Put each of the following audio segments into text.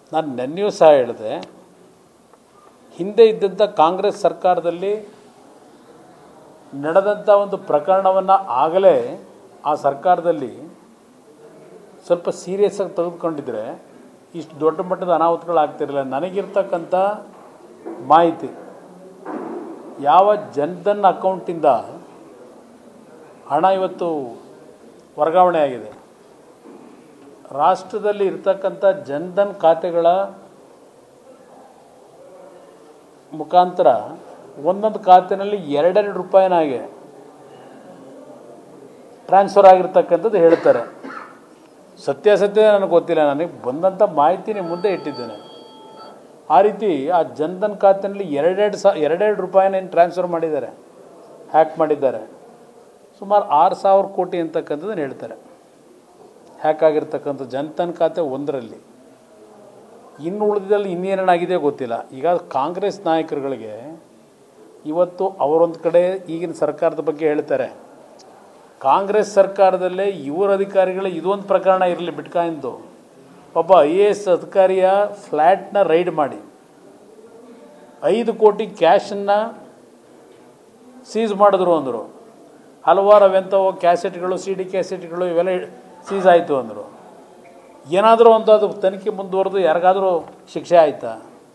ನಾನು ನೆನ್ನೆಯೂ ಸಹ ಹೇಳಿದೆ ಹಿಂದೆ ಇದ್ದಂಥ ಕಾಂಗ್ರೆಸ್ ಸರ್ಕಾರದಲ್ಲಿ ನಡೆದಂಥ ಒಂದು ಪ್ರಕರಣವನ್ನು ಆಗಲೇ ಆ ಸರ್ಕಾರದಲ್ಲಿ ಸ್ವಲ್ಪ ಸೀರಿಯಸ್ ಆಗಿ ತೆಗೆದುಕೊಂಡಿದ್ರೆ ಇಷ್ಟು ದೊಡ್ಡ ಮಟ್ಟದ ಅನಾಹುತಗಳಾಗ್ತಿರಲಿಲ್ಲ ನನಗಿರ್ತಕ್ಕಂಥ ಮಾಹಿತಿ ಯಾವ ಜನ್ಧನ್ ಅಕೌಂಟಿಂದ ಹಣ ಇವತ್ತು ವರ್ಗಾವಣೆ ಆಗಿದೆ ರಾಷ್ಟ್ರದಲ್ಲಿ ಇರ್ತಕ್ಕಂಥ ಜನ್ಧನ್ ಖಾತೆಗಳ ಮುಖಾಂತರ ಒಂದೊಂದು ಖಾತೆನಲ್ಲಿ ಎರಡೆರಡು ರೂಪಾಯಿನಾಗೆ ಟ್ರಾನ್ಸ್ಫರ್ ಆಗಿರ್ತಕ್ಕಂಥದ್ದು ಹೇಳ್ತಾರೆ ಸತ್ಯಾಸತ್ಯ ನನಗೆ ಗೊತ್ತಿಲ್ಲ ನನಗೆ ಬಂದಂಥ ಮಾಹಿತಿ ನಿಮ್ಮ ಮುಂದೆ ಇಟ್ಟಿದ್ದೇನೆ ಆ ರೀತಿ ಆ ಜನ್ಧನ್ ಖಾತೆಯಲ್ಲಿ ಎರಡೆರಡು ಸಾ ಎರಡೆರಡು ರೂಪಾಯಿನ ಏನು ಟ್ರಾನ್ಸ್ಫರ್ ಮಾಡಿದ್ದಾರೆ ಹ್ಯಾಕ್ ಮಾಡಿದ್ದಾರೆ ಸುಮಾರು ಆರು ಸಾವಿರ ಕೋಟಿ ಅಂತಕ್ಕಂಥದ್ದನ್ನು ಹೇಳ್ತಾರೆ ಹ್ಯಾಕ್ ಆಗಿರ್ತಕ್ಕಂಥ ಜನ್ಧನ್ ಖಾತೆ ಒಂದರಲ್ಲಿ ಇನ್ನು ಉಳಿದಿದ್ದಲ್ಲಿ ಇನ್ನೇನೇನಾಗಿದೆ ಗೊತ್ತಿಲ್ಲ ಈಗ ಕಾಂಗ್ರೆಸ್ ನಾಯಕರುಗಳಿಗೆ ಇವತ್ತು ಅವರೊಂದು ಕಡೆ ಈಗಿನ ಸರ್ಕಾರದ ಬಗ್ಗೆ ಹೇಳ್ತಾರೆ ಕಾಂಗ್ರೆಸ್ ಸರ್ಕಾರದಲ್ಲೇ ಇವರ ಅಧಿಕಾರಿಗಳೇ ಇದೊಂದು ಪ್ರಕರಣ ಇರಲಿ ಬಿಟ್ಕಾಯಿಂದು ಒಬ್ಬ ಐ ಎ ಎಸ್ ಅಧಿಕಾರಿಯ ಫ್ಲ್ಯಾಟ್ನ ರೈಡ್ ಮಾಡಿ ಐದು ಕೋಟಿ ಕ್ಯಾಶನ್ನು ಸೀಸ್ ಮಾಡಿದ್ರು ಅಂದರು ಹಲವಾರು ಅವೆಂಥವು ಕ್ಯಾಸೆಟ್ಗಳು ಸಿ ಡಿ ಕ್ಯಾಸೆಟ್ಗಳು ಇವೆಲ್ಲ ಸೀಸ್ ಆಯಿತು ಅಂದರು ಏನಾದರೂ ಒಂದು ಅದು ತನಿಖೆ ಮುಂದುವರೆದು ಯಾರಿಗಾದರೂ ಶಿಕ್ಷೆ ಆಯಿತಾ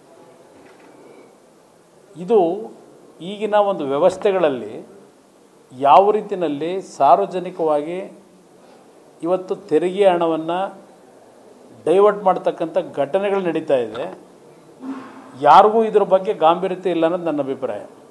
ಇದು ಈಗಿನ ಒಂದು ವ್ಯವಸ್ಥೆಗಳಲ್ಲಿ ಯಾವ ರೀತಿಯಲ್ಲಿ ಸಾರ್ವಜನಿಕವಾಗಿ ಇವತ್ತು ತೆರಿಗೆ ಹಣವನ್ನು ಡೈವರ್ಟ್ ಮಾಡ್ತಕ್ಕಂಥ ಘಟನೆಗಳು ನಡೀತಾ ಇದೆ ಯಾರಿಗೂ ಇದ್ರ ಬಗ್ಗೆ ಗಾಂಭೀರ್ಯತೆ ಇಲ್ಲ ಅನ್ನೋದು ನನ್ನ ಅಭಿಪ್ರಾಯ